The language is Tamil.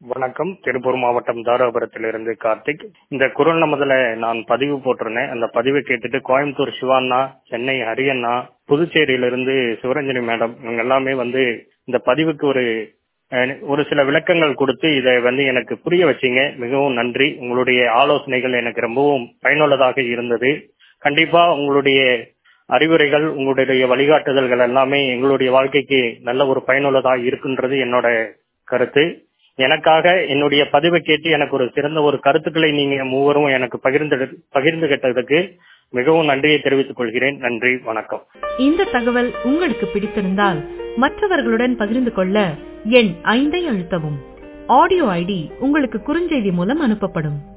வணக்கம் திருப்பூர் மாவட்டம் தாராபுரத்திலிருந்து கார்த்திக் இந்த குரல் நமதுல நான் பதிவு போட்டிருந்தேன் அந்த பதிவை கேட்டுட்டு கோயம்புத்தூர் சிவாண்ணா சென்னை ஹரியண்ணா புதுச்சேரியிலிருந்து சிவரஞ்சனி மேடம் இவங்க எல்லாமே வந்து இந்த பதிவுக்கு ஒரு அஹ், ஒரு சில விளக்கங்கள் கொடுத்து இதை வந்து எனக்கு புரிய வச்சீங்க மிகவும் நன்றி உங்களுடைய ஆலோசனைகள் எனக்கு ரொம்பவும் பயனுள்ளதாக இருந்தது கண்டிப்பா உங்களுடைய அறிவுரைகள் உங்களுடைய வழிகாட்டுதல்கள் எல்லாமே எங்களுடைய வாழ்க்கைக்கு நல்ல ஒரு பயனுள்ளதா இருக்குன்றது என்னோட கருத்து எனக்காக என்னுடைய பதிவை கேட்டு எனக்கு ஒரு சிறந்த ஒரு கருத்துக்களை நீங்க மூவரும் எனக்கு பகிர்ந்து பகிர்ந்துகிட்டதுக்கு மிகவும் நன்றியை தெரிவித்துக் கொள்கிறேன் நன்றி வணக்கம் இந்த தகவல் உங்களுக்கு பிடித்திருந்தால் மற்றவர்களுடன் பகிர்ந்து கொள்ள எண் ஐந்தை அழுத்தவும் ஆடியோ ஐடி உங்களுக்கு குறுஞ்செய்தி மூலம் அனுப்பப்படும்